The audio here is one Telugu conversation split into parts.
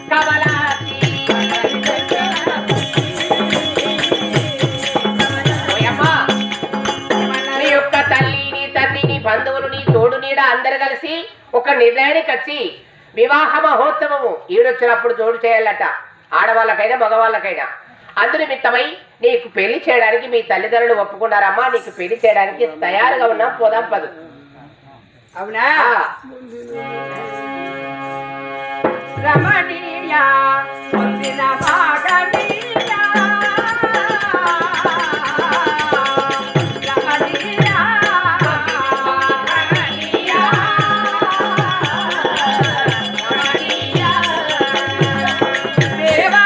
కమలాసి ఓయమ్మా, నీ యొక్క తల్లి నీ తండ్రి నీ బంధువులు నీ తోడు నీడ అందరు కలిసి ఒక నిర్ణయానికి వచ్చి వివాహ మహోత్సవము ఈడొచ్చినప్పుడు తోడు చేయాలట ఆడవాళ్ళకైనా మగవాళ్ళకైనా అందు నిమిత్తమై నీకు పెళ్లి చేయడానికి మీ తల్లిదండ్రులు ఒప్పుకున్నారమ్మా నీకు పెళ్లి చేయడానికి తయారుగా ఉన్నాం పోదాం పదు అవునా ఆ, రమణీయ పొందిన మాటనీయ రమణీయ రమణీయ రమణీయ దేవా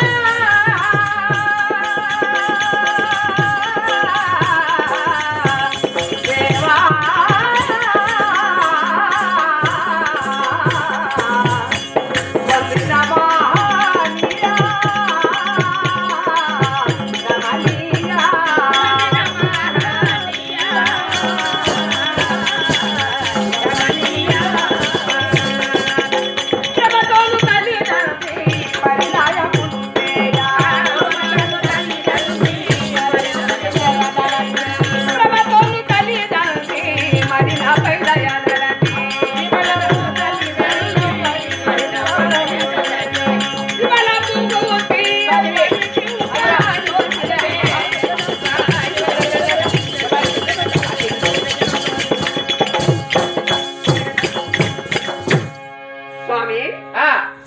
దేవా స్వామి ఆ,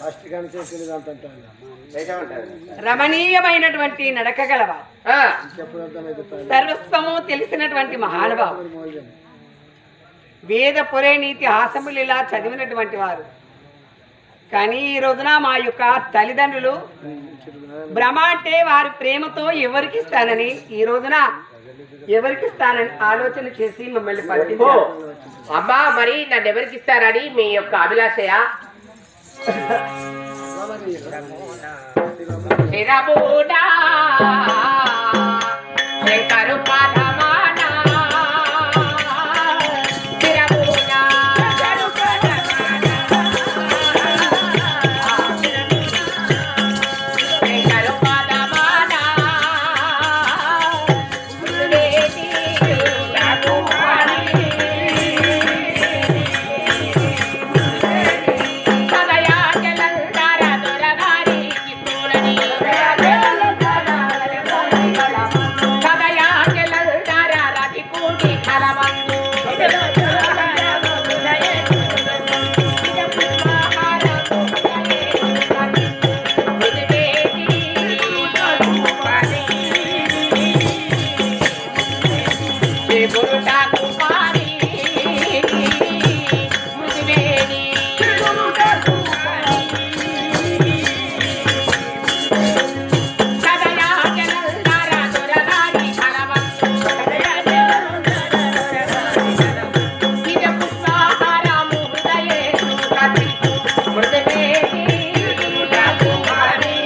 రమణీయమైనటువంటి నడక గలవా ఆ, సర్వస్వము తెలిసినటువంటి మహానుభావు వేద పురే నీతి హాసములు ఇలా చదివినటువంటి వారు కానీ ఈ రోజున మా యొక్క తల్లిదండ్రులు భ్రమ అంటే వారి ప్రేమతో ఎవరికి ఇస్తానని ఈ రోజున ఎవరికి ఇస్తానని ఆలోచన చేసి మమ్మల్ని ఓ, పంపించారు అమ్మా మరి నన్ను ఎవరికి ఇస్తారని మీ యొక్క అభిలాషయ శిరబూడా శంకరు పదమానా శిరబూడా శంకరు శంకరు పదమానా వేది రఘువాణి సదయా జలంధర దొరగారి కిశోరని సదయా జలంధర రతికూటి కలవందు గురుడా కుమారి ముదివేణి సదయా జలంధర దొరగారి కలవందు ఇద పుష్పాహారము హృదయే సుఖతి మృదవేణి కుమారి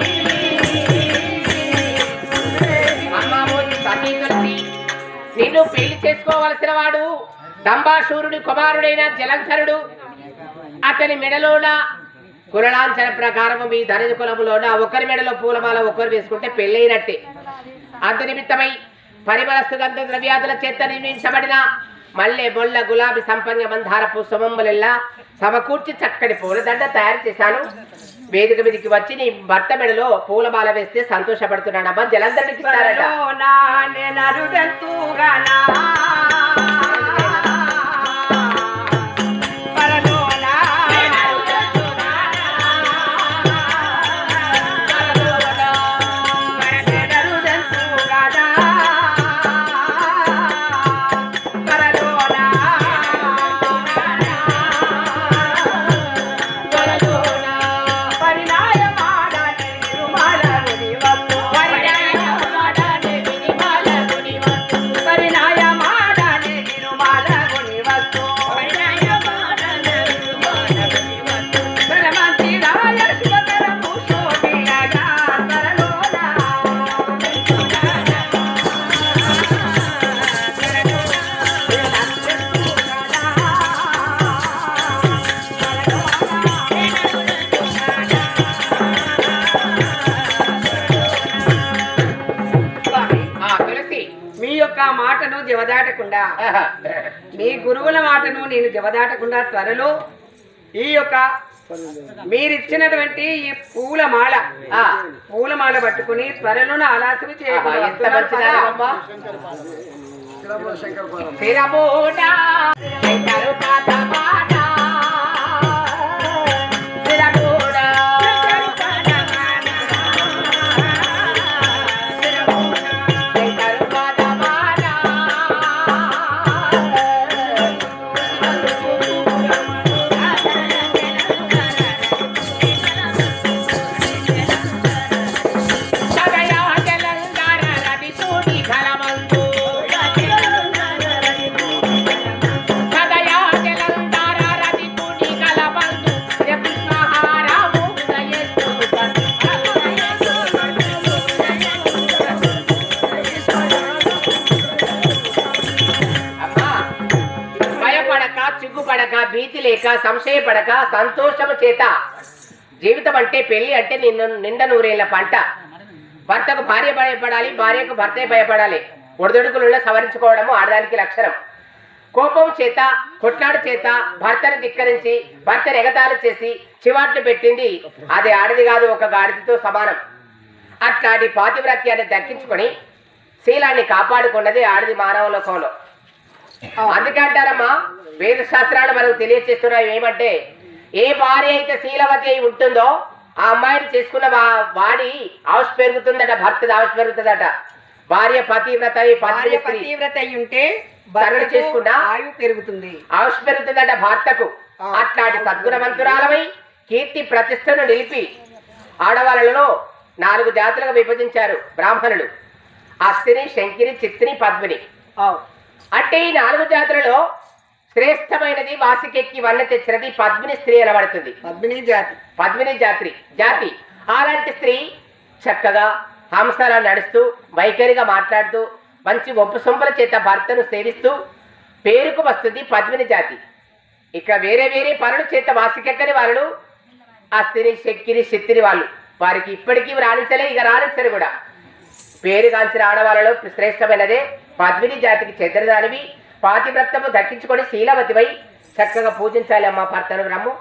అమ్మమోని సతీ తులసి నిన్ను పెళ్లి చేసుకోవలసిన వాడు దంబాసూరుడి కుమారుడైన జలంధరుడు అతని మెడలోన కురలాంచన ప్రకారము మీ ధనజ కులములోన ఒకరి మెడలో పూలమాల ఒకరు వేసుకుంటే పెళ్ళైనట్టే అందు నిమిత్తమై పరిమళ సుగంధ ద్రవ్యాదుల చేత నిర్మించబడిన మల్లె బొల్ల గులాబీ సంపంగ మందార పుష్పములెల్లా సమకూర్చి చక్కటి పూలదండ తయారు చేశాను వేదిక మీదకి వచ్చి నీ భర్త మెడలో పూలమాల వేస్తే సంతోషపడుతున్నాడమ్మా జలంధరుడికి ఇస్తారట పరలోనా నెనరుదెంతుగానా. పరలోనా నెనరుదెంతుగానా. పరలోనా పరిణాయమాడనే తిరుమలముని వత్తు. పరిణాయమాడనే జవదాటకుండా ఆహా. మీ గురువుల మాటను నేను జవదాటకుండా త్వరలో ఈ యొక్క మీరిచ్చినటువంటి ఈ పూల మాల ఆ. పూల మాల పట్టుకుని త్వరలో నా ఆలాసన ఆహా, ఎంత మంచిదమ్మా శిరమూడా శంకరు పాదమాడ శిరమూడా శంకరు పాదమాడ సదయా తెలంగాణ రవి చూడి ఘనమందు సదయా తెలంగాణ రవి చూడి ఘనమందు కృష్ణహారాము అమ్మా భయపడక చిగ్గుపడక భీతి లేక సంశయపడక సంతోషము చేత జీవితం అంటే పెళ్లి అంటే నిన్ను నిండ నూరేళ్ల పంట భర్తకు భార్య భయపడాలి భార్యకు భర్తే భయపడాలి ఒడిదొడుకులలో సవరించుకోవడము ఆడదానికి లక్షణం కోపం చేత కొట్లాడు చేత భర్తను ధిక్కరించి భర్తను ఎగతాళి చేసి చివాట్లు పెట్టింది అది ఆడది కాదు ఒక గాడిదతో సమానం అట్లాంటి పాతివ్రత్యాన్ని దక్కించుకొని శీలాన్ని కాపాడుకున్నది ఆడది మానవ లోకంలో అందుకే అంటారమ్మా వేద శాస్త్రాలు మనకు తెలియచేస్తున్నాయి ఏమంటే ఏ భార్య అయితే శీలవతి అయి ఉంటుందో ఆ అమ్మాయిని చేసుకున్న వా- వాడి ఆవుష్ పెరుగుతుందట భర్త ఆవుష్ పెరుగుతుందట భార్య పతివ్రత అయి భార్య పత్ని స్త్రీ పతివ్రత అయి ఉంటే తనను భర్తకు చేసుకున్నా? ఆయువు పెరుగుతుంది ఆవుష్ పెరుగుతుందట భర్తకు ఆ. అట్లాంటి సద్గుణవంతురాలమై కీర్తి ప్రతిష్టను నిలిపి ఆడవాళ్ళలో నాలుగు జాతులుగా విభజించారు బ్రాహ్మణులు అస్థిని శంకిని చిత్తిని పద్మిని ఆవ్. అంటే ఈ నాలుగు జాతులలో శ్రేష్టమైనది వాసికెక్కి వన్న తెచ్చినది పద్మిని స్త్రీ అనబడుతుంది పద్మిని జాతి పద్మిని జాతి జాతి అలాంటి స్త్రీ చక్కగా హంసలా నడుస్తూ వైఖరిగా మాట్లాడుతూ మంచి ఒప్పు సొంపుల చేత భర్తను సేవిస్తూ పేరుకు వస్తుంది పద్మిని జాతి ఇక వేరే వేరే పనుల చేత వాసికెక్కని వాళ్ళు అస్థిని శక్తిని శక్తిని వాళ్ళు వారికి ఇప్పటికీ రాణించలే ఇక రాణించరు కూడా పేరుగాంచిన ఆడవాళ్ళలో శ్రేష్టమైనదే పద్మిని జాతికి చెందినదానివి పాతివ్రతము దక్కించుకొని శీలవతివై చక్కగా పూజించాలి అమ్మా భర్తను రమ్ము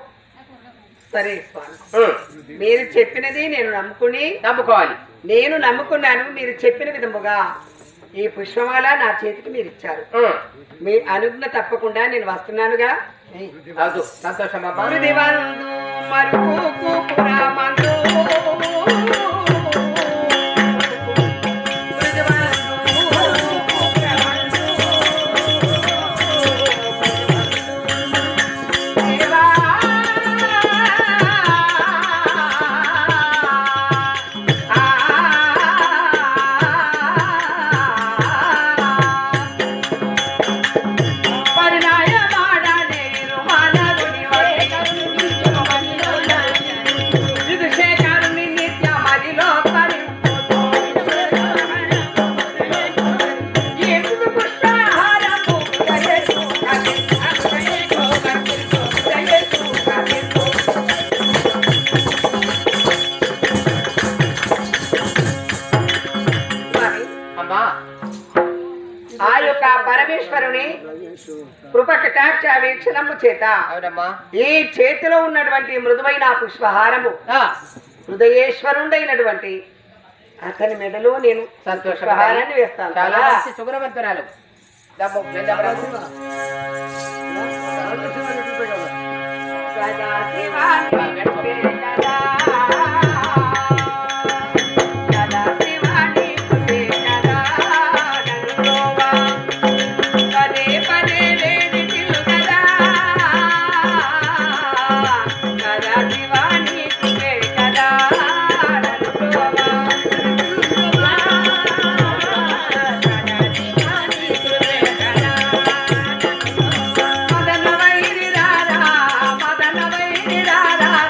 సరే స్వామి ఉం. మీరు చెప్పినది నేను నమ్ముకుని నమ్ముకోవాలి నేను నమ్ముకున్నాను మీరు చెప్పిన విధముగా ఈ పుష్పమాల నా చేతికి మీరు ఇచ్చారు ఉం. మీ అనుజ్ఞ తప్పకుండా నేను వస్తున్నానుగా అవును సంతోషం అమ్మా మృదివందు మరుపు పురామందు విధుశేఖరుని నిత్య మదిలో తరింపుతో. ఏమి పుష్పహారము దయచు కదిలించు, దయచు కదిలించు, దయచు కదిలించు. మరి అమ్మా ఆ యొక్క పరమేశ్వరుని కృప కటాక్ష వీక్షణము చేత అవునమ్మా ఈ చేతిలో ఉన్నటువంటి మృదువైన పుష్పహారము ఆ, హృదయేశ్వరుడైనటువంటి అతని మెడలో నేను సంతోషం పుష్పహారాన్ని వేస్తాను చాలా కదా? మంచి సుగుణవంతురాలు దమ్ము, వెళ్దాం రా. సదాశివాని కృపేణదా. సదాశివాని కృపేణదా నన్నులోవా. పదే పదే లేని తిరుగదా. సదాశివాని కృపేణదా నన్నులోవా. సదాశివాని కృపేణదా మదన వైరి రారా మదన వైరి రారా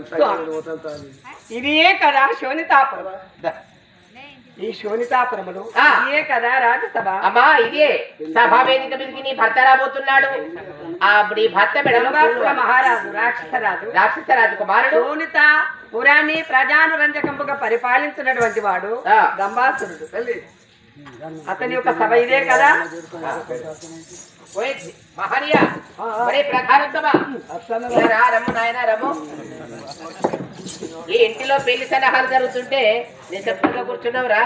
ఇదే కదా శోనితాపురం ఈ శోనితాపురములు ఆ. ఇదే కదా రాజసభ అమ్మా ఇదే సభా వేదిక మీదకి నీ భర్త రాబోతున్నాడు ఆ నీ భర్త మెడలో రంభాసుర మహారాజు రాక్షసరాజు రాక్షస రాజకుమారుడు శోనిత పురాణి ప్రజానురంజకంపుగా పరిపాలించినటువంటి వాడు ఆ. దంబాసురుడు అతని యొక్క సభ ఇదే కదా ఓయ్ మహనీయ ఒరే ప్రధాన సభ ఇలా రా, రమ్ము నాయన రమ్ము ఈ ఇంటిలో పెళ్లి సలహాలు జరుగుతుంటే నేను చెప్పుగా కూర్చున్నావురా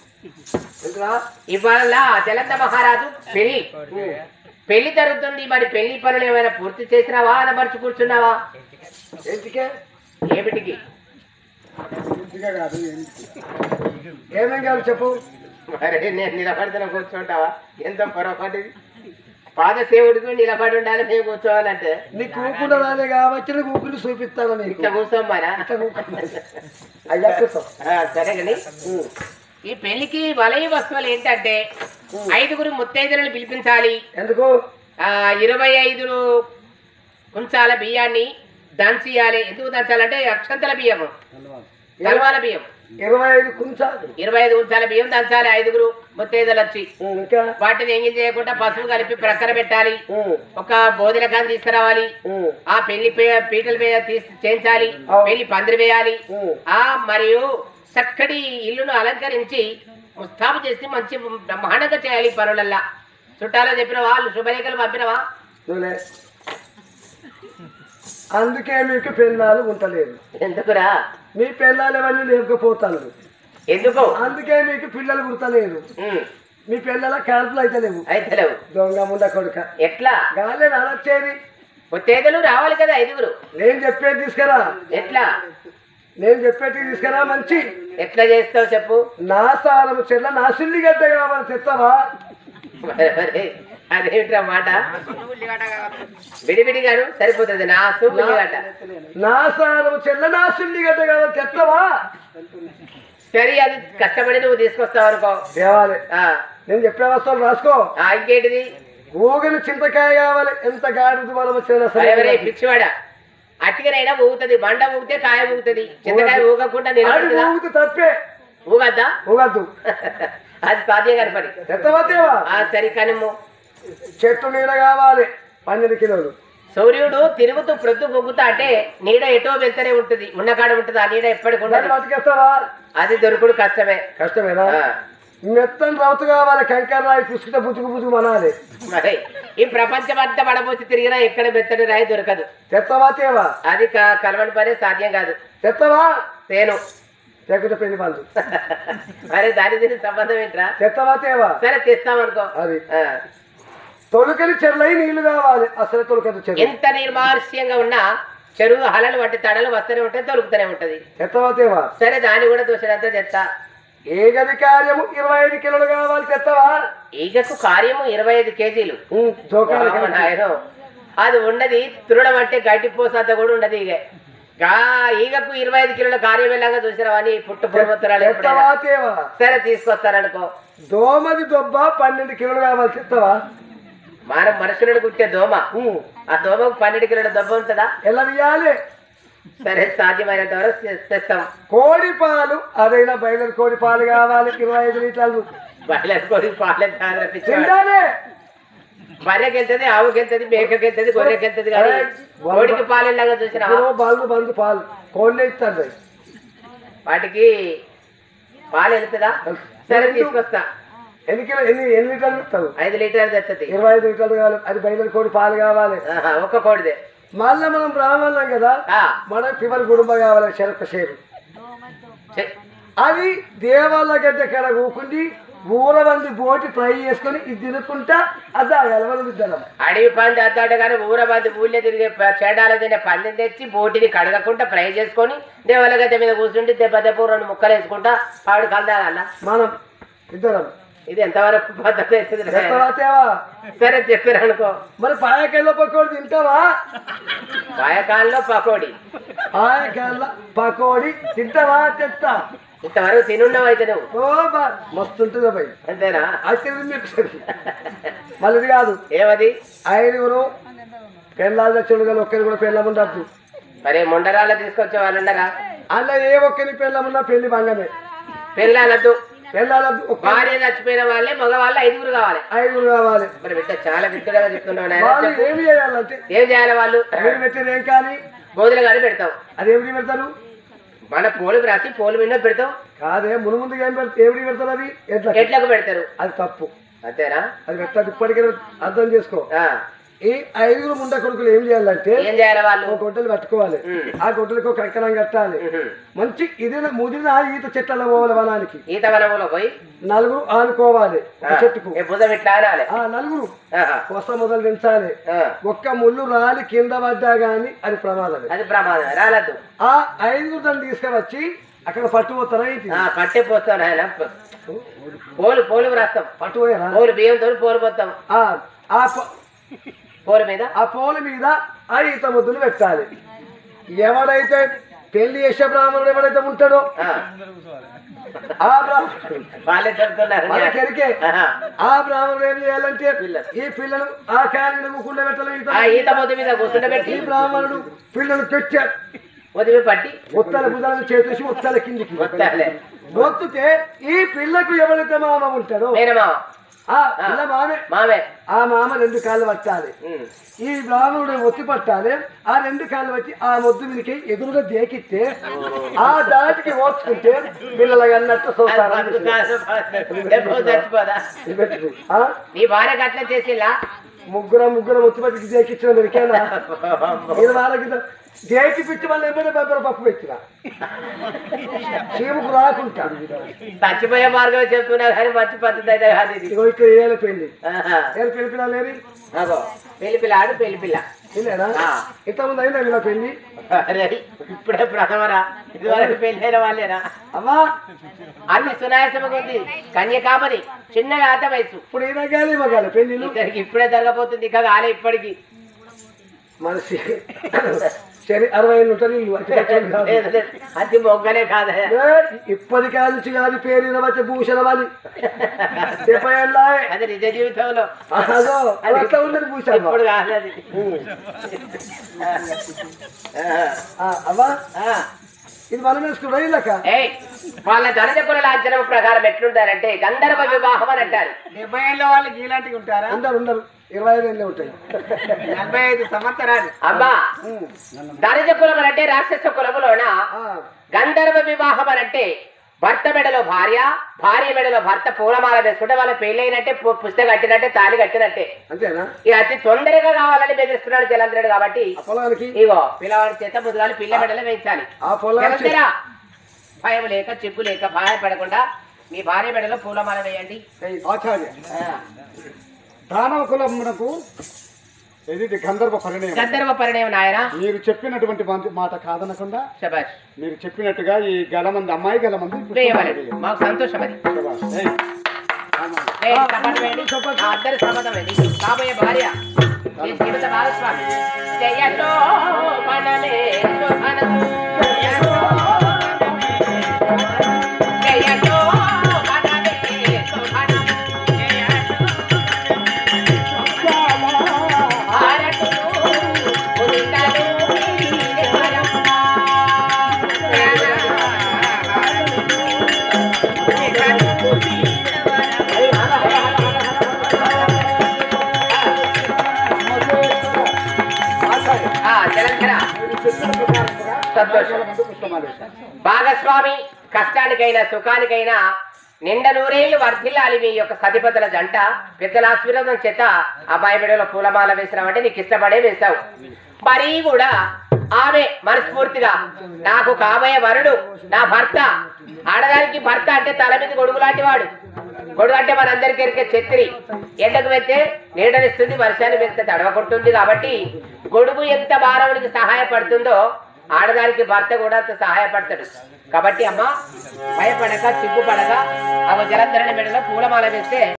ఇవాళ జలంత మహారాజు పెళ్లి పెళ్లి జరుగుతుంది మరి పెళ్లి పనులు ఏమైనా పూర్తి చేసినావా అనబరుచు కూర్చున్నావా ఎందుకే ఏమిటికి ఇంటికే కాదు ఏమేం కావాలి చెప్పు మరి నేను నిలబడితే కూర్చుంటావా ఎంత పొరపాటిది పాదసేవుడికి నిలబడి ఉండాలి మేము కూర్చోవాలంటే నీ కూకుండా రాలే కాబట్టి నీ కూకుని చూపిస్తాను నీకు ఇట్లా కూర్చోమ్మా ఇట్లా కూకో. అయ్యా కూర్చో సరే కానీ ఈ పెళ్లికి వలయ వస్తువులు ఏంటంటే ఐదుగురు ముత్తైదులను పిలిపించాలి ఎందుకు ఆ ఇరవై ఐదు కుంచాల బియ్యాన్ని దంచియాలి ఎందుకు దంచాలంటే అక్షంతల బియ్యము తలవాల బియ్యం ఇరవై ఐదు కుంచాలు ఇరవై ఐదు కుంచాల బియ్యం దంచాలి ఐదుగురు ముత్తైదులు వచ్చి ఉం, ఇంకా వాటిని ఎంగిల్ చేయకుండా పసుపు కలిపి ప్రక్కన పెట్టాలి ఉం, ఒక బోధన కాని తీసుకురావాలి ఉం, ఆ పెళ్లి పే- పీటల మీద తీసి చేయించాలి అవును. పెళ్లి పందిరి వేయాలి ఉం. ఆ మరియు చక్కటి ఇల్లును అలంకరించి ముస్తాబు చేసి మంచి బ్రహ్మాండంగా చేయాలి ఈ పనులల్లా చుట్టాలో చెప్పిన వాళ్ళు శుభలేఖలు పంపినవా నువ్వులే. అందుకే మీకు పెళ్ళాలు ఉంటలేదు ఎందుకురా మీ పెళ్ళాలు ఎవరిని లేకపోతాను ఎందుకు అందుకే మీకు పిల్లలు పుడతలేదు ఉమ్, మీ పిల్లల క్యాన్పులు అయితే లేవు అయితే లేవు దొంగ ముండ కొడుక ఎట్లా గాలే నడచేది ముత్తేదలు రావాలి కదా ఐదుగురు నేను చెప్పేది తీసుకురా ఎట్లా నేను చెప్పేది తీసుకురా మంచి ఎట్లా చేస్తావు చెప్పు నా స్థానము చెల్ల నా సుల్లిగడ్డ కావాలి తెస్తావా మరి, మరి, అదేమిట్రా మాట విడివిడిగాను సరిపోతుంది నా సూపులిగట నా స్థానము చెల్ల నా సుల్లిగడ్డ కావాలి తెస్తావా సరే అది కష్టపడి నువ్వు తీసుకొస్తావు అనుకో తేవాలి ఆ, నేను చెప్పే వస్తాను రాసుకో ఆ, ఇంకేంటిది ఊగిన చింతకాయ కావాలి ఎంత గాడిది మనం చెల్ల ఎవరే పిచ్చివాడ అట్టిగనైనా ఊగుతుంది బండ ఊగితే కాయ ఊగుతుంది చింతకాయ ఊగకుండా నిలబడుతుందా ఊగితే తప్పే ఊగద్దా ఊగద్దు అది సాధ్యం కాని పని తెత్తవా తేవా ఆ సరి కనుము చెట్టు నీడ కావాలి పన్నెండు కిలోలు సూర్యుడు తిరుగుతూ ప్రొద్దు పొగ్గుతా అంటే నీడ ఎటో వెళ్తూనే ఉంటుంది ఉన్న కాడ ఉంటుంది ఆ నీడ ఎప్పటికి దాన్ని ఉండదు బతికేస్తావా అది దొరుకుడు కష్టమే కష్టమేనా ఆ, మెత్తని రౌతు కావాలి కంకర రాయి పుసుకుతే బుతుకు బుతుకు మనాలి మరి ఈ ప్రపంచం అంతా పడబోసి తిరిగినా ఎక్కడ మెత్తడి రాయి దొరకదు తెత్తవా తేవా అది క- కలవని పని సాధ్యం కాదు తెత్తవా తేను తెక్కుట పెళ్లి వాళ్ళు మరి దాని దీనికి సంబంధం ఏంట్రా తెత్తవా తేవా సరే తెస్తామనుకో అది ఆ. తొలకలి చెర్లై నీళ్లు కావాలి అసలు తొలకదు చెర్లు ఎంత నిర్మానుష్యంగా ఉన్నా చెరువు హలలు వంటి తడలు వస్తూనే ఉంటాయి దొరుకుతూనే ఉంటది తెత్తవా తేవా సరే దాన్ని కూడా దోషడంతా తెస్తా ఏ గది కార్యము ఇరవై ఐదు కిలోలు కావాలి తెత్తవా ఈగకు కార్యము ఇరవై ఐదు కేజీలు ఉం, జోకాలి రామ నాయనో. అది ఉన్నది తురడం అంటే గడ్డి పోసంత కూడా ఉండదు ఈగ గా ఈగకు ఇరవై ఐదు కిలోల కార్యం వెళ్ళాక చూసినావా అని పుట్టు పూర్వోత్తరాలు తెత్తవా ఎప్పుడైనా తేవా సరే తీసుకొస్తారనుకో దోమది దొబ్బ పన్నెండు కిలోలు కావాలి తెత్తవా మనం మనుషులను కుట్టే దోమ ఉం. ఆ దోమకు పన్నెండు కిలోల దొబ్బ ఉంటుందా ఎలా తీయాలి సరే సాధ్యమైనంత వరకు తె- తెస్తాం కోడి పాలు అదైనా బయలుదేరి కోడి పాలు కావాలి ఇరవై ఐదు లీటర్లు బయలకు కోడి పాలేదు కాదు పిచ్చివాడు. తింటానే బర్రెకి వెళ్తుంది ఆవుకి వెళ్తుంది మేకకి వెళ్తుంది గొర్రెకి వెళ్తుంది కానీ కోడికి పాలెళ్ళగా చూసినావా ఇప్పుడు బంధు బంధు పాలు కోళ్ళే ఇస్తాను వాటికి పాలు వెళ్తుందా సరే తీసుకొస్తా ఎన్ని కిలో ఎన్ని ఎన్ని లీటర్లు ఇస్తావు ఐదు లీటర్లు తెస్తుంది ఇరవై ఐదు లీటర్లు కావాలి అది బయలుదేరి కోడి పాలు కావాలి ఆహా, ఒక్క కోడిదే మళ్ళీ మనం బ్రాహ్మణులం కదా ఆ, మనకు ఫివర్ కుటుంబం కావాలి చెరక షేరు చె- అది దేవాల గడ్డ కాడ కూకుండి ఊర మంది బోటి ఫ్రై చేసుకొని ఇది తినుకుంటా అది ఎలవలు ఇద్దరం అడవి పంది అద్దాడు కానీ ఊరబంది ఊళ్ళో తిరిగే ప- చెడాల తినే పందిని తెచ్చి బోటిని కడగకుండా ఫ్రై చేసుకొని దేవాల గద్దె మీద కూర్చుంటే దెబ్బ దెబ్బ రెండు ముక్కలు వేసుకుంటా పాడు కలదాగల మనం ఇద్దరం ఇది ఎంతవరకు పద్ధతి అవుతుంది రా? ఎత్తవా తేవా సరే చెప్పారు అనుకో మరి పాయకాయల పకోడి తింటావా పాయకాల్లో పకోడి పాయకాయల పకోడి తింటావా తెస్తా ఇంతవరకు తినున్నావు అయితే నువ్వు ఓ బా మస్తు ఉంటుంది భయ్ అంతేనా అయితే మీకు సరి. మళ్ళీ ఇది కాదు ఏమది ఐదుగురు పెళ్ళాల చెడుగలు ఒక్కరు కూడా పెళ్ళ ఉండద్దు మరి ముండరాలు తీసుకొచ్చే వాళ్ళు ఉండరా అలా ఏ ఒక్కరి పెళ్ళమున్నా పెళ్లి భంగమే పెళ్ళాలద్దు పెళ్ళాల ఒక్క భార్య చచ్చిపోయిన వాళ్ళే మగవాళ్ళు ఐదుగురు కావాలి ఐదుగురు కావాలి మరి బిడ్డ చాలా విద్యుడుగా చెప్తున్నావు నాయనా. వాళ్ళు చెప్పు. ఏమి చేయాలంటే ఏం చేయాలి వాళ్ళు మీరు పెట్టేది ఏం కానీ బోధులు కానీ పెడతాం అది ఏమిటి పెడతారు మన పోలు రాసి పోలు మీద పెడతాం కాదే మును ముందుగా ఏం పెడతారు ఏమిటి పెడతారు అది ఎట్లా ఎట్లకు పెడతారు అది తప్పు అంతేనా అది పెట్టదు ఇప్పటికే అర్థం చేసుకో ఆ. ఈ ఐదుగురు ముండ కొడుకులు ఏం చేయాలంటే ఏం చేయాలి వాళ్ళు ఒక గొడ్డలు పట్టుకోవాలి ఉమ్. ఆ గొడ్డలకు ఒక కంకణం కట్టాలి ఉహు. మంచి ఇది ముదిరిన ఈత చెట్ల పోవాలి వనానికి ఈత వనంలో పోయి నలుగురు ఆనుకోవాలి ఒక ఆ, చెట్టుకు ఏ భుజం ఇట్లా అనాలి ఆ నలుగురు ఆహా. కొస మొదలు దించాలి ఆ. ఒక్క ముళ్ళు రాలి కింద పడ్డా గాని అది ప్రమాదమే అది ప్రమాదం రాలద్దు ఆ ఐదుగురు దాన్ని తీసుకువచ్చి అక్కడ పట్టుపోతారా ఏంటి ఆ, పట్టే పోస్తాం ఆయన పోలు పోలు రాస్తాం పట్టుపోయారా పోలు బియ్యంతో పోలు పోస్తాం ఆ ఆ ప- పోలు మీద ఆ పోల మీద ఆ ఈత ముద్దులు పెట్టాలి ఎవడైతే పెళ్లి చేసే బ్రాహ్మణుడు ఎవడైతే ఉంటాడో ఆ. ఆ బ్రాహ్మణుడు వాళ్ళే చెప్తున్నారు వాళ్ళ కెరికే ఆహా. ఆ బ్రాహ్మణుడు ఏం చేయాలంటే పిల్ల. ఈ పిల్లలు ఆ క్యాలీ ముకుండా పెట్టాలి ఈత ఆ ఈత మొద్దు మీద కూర్చుండబెట్టి ఈ బ్రాహ్మణుడు పిల్లలు పెట్టారు మొద్దు మీద పట్టి ఒత్తల బుధాలను చేసేసి ఒత్తల కిందికి వస్తాలే ఒత్తితే ఈ పిల్లకు ఎవరైతే మామ ఉంటాడో మేనమావ ఆ పిల్ల మామే మామే ఆ మామ రెండు కాళ్ళు పట్టాలి ఉమ్. ఈ బ్రాహ్మణుడు ఒత్తి పట్టాలి ఆ రెండు కాళ్ళు వచ్చి ఆ మొద్దు మీదకి ఎదురుగా దేకిస్తే ఆ దాటికి ఓర్చుకుంటే పిల్లలకి అన్నట్టు అది చూస్తారు బతుకు కాదు, ఎప్పుడూ చచ్చిపోదా ఆ? నీ భార్యకి అట్లా చేసిలా ముగ్గురం ముగ్గురం ఒత్తి పట్టికి దేకిచ్చిన దొరికేనా ఇది వాళ్ళకి దేకి పిచ్చి వాళ్ళు ఏమైనా బెబ్బర పప్పు పెట్టిన చీముకు రాకుంటా చచ్చిపోయే మార్గం చెప్తున్నా కానీ మంచి పద్ధతి అయితే కాదు ఇది ఇగో ఇక్కడ ఏళ్ళ పెళ్లి ఆహా. ఏళ్ళ పెళ్లి పిల్ల లేని అగో పెళ్లి పిల్ల ఆడు పెళ్లి పిల్ల పిల్లేనా ఆ. ఇంతకుముందు అయిందా వీళ్ళ పెళ్లి అరే ఇప్పుడే ప్రథమరా ఇదివరకు పెళ్లి అయిన వాళ్ళేనా అమ్మా అన్ని సునాయాసముగా ఉంది కన్యకామని చిన్నగా ఆట వయసు ఇప్పుడు ఈయన గాలి మగాలి పెళ్లిలు ఇద్దరికి ఇప్పుడే జరగబోతుంది ఇంకా కాలే ఇప్పటికి మనిషి సరే అరవై ఏళ్ళు ఉంటుంది ఇల్లు అతి కష్టం కాదు. లేదు, లేదు. అది మొగ్గనే కాదా ఏ, ఇప్పటి కాదు కాదు పేరు వచ్చే భూషణ వాలి డెబ్బై ఏళ్ళాయే. అది నిజ జీవితంలో అదో అది అట్లా ఉన్నది భూషణ ఇప్పుడు కాదు అది ఆ, అవ్వా ఆ. ఇది మనం వేసుకున్నా ఇల్లక ఏయ్ వాళ్ళ ధనజపుల లాంఛనం ప్రకారం ఎట్లుంటారంటే గంధర్వ వివాహం అని అంటారు డెబ్బై ఏళ్ళ వాళ్ళకి ఇలాంటివి ఉంటారా ఉండరు ఉండరు ఇరవై ఐదు ఏళ్ళే ఉంటాయి నలభై ఐదు సంవత్సరాలు అమ్మా ధనజ కులం అని అంటే రాక్షస కులములోన ఆ, గంధర్వ వివాహం అని అంటే భర్త మెడలో భార్య భార్య మెడలో భర్త పూలమాల వేసుకుంటే వాళ్ళ పెళ్ళైనట్టే పు- పుస్తకం కట్టినట్టే తాళి కట్టినట్టే అంతేనా ఇక అతి తొందరగా కావాలని బెదిరిస్తున్నాడు జలంధ్రుడు కాబట్టి ఆ పొలానికి ఇగో పిల్లవాడి చేత ముదుగాలు పిల్ల మెడలో వేయించాలి ఆ పొలానికి జలంధర భయం లేక చిక్కు లేక భయపడకుండా మీ భార్య మెడలో పూలమాల వేయండి ఆచార్య ఆ, దానవ కులమునకు ఇది గంధర్వ పరిణయం గంధర్వ పరిణయం నాయన మీరు చెప్పినటువంటి మంచి మాట కాదనకుండా శబాష్ మీరు చెప్పినట్టుగా ఈ గలమంది అమ్మాయి గలమంది వేయమని మాకు సంతోషం అది శభాష్. ఏయ్. ఏయ్, చప్పట్లు వేయండి. ఆ అందరి సమ్మతం ఇది. కాబోయే భార్య ఈ జీవిత భాగస్వామి జయతో మనమే శోభనము. జయతో మనమే శోభనము. భారతులు ఉరితలు నిలవరమ్మ. ఆచార్య ఆ, జలంధర మీరు చెప్పిన ప్రకారంగా సంతోషం. గలమందు పుష్పమాలేశ. భాగస్వామి కష్టానికైనా సుఖానికైనా నిండ నూరేళ్లు వర్ధిల్లాలి మీ యొక్క సతిపతుల జంట పెద్దల ఆశీర్వాదం చేత అబ్బాయి బిడ్డలో పూలమాల వేసినావంటే నీకు ఇష్టపడే వేశావు మరీ కూడా ఆమె మనస్ఫూర్తిగా నాకు కాబోయే వరుడు నా భర్త ఆడదానికి భర్త అంటే తల మీద గొడుగు లాంటి వాడు గొడుగు అంటే మనందరికీ ఎరికే ఛత్రి ఎండకు వెళ్తే నీడనిస్తుంది వర్షాన్ని వెళ్తే తడవకుంటుంది కాబట్టి గొడుగు ఎంత మానవుడికి సహాయపడుతుందో ఆడదానికి భర్త కూడా అంత సహాయపడతాడు కాబట్టి అమ్మ భయపడక సిగ్గుపడక అవ జలంధరణ మెడలో పూలమాల వేస్తే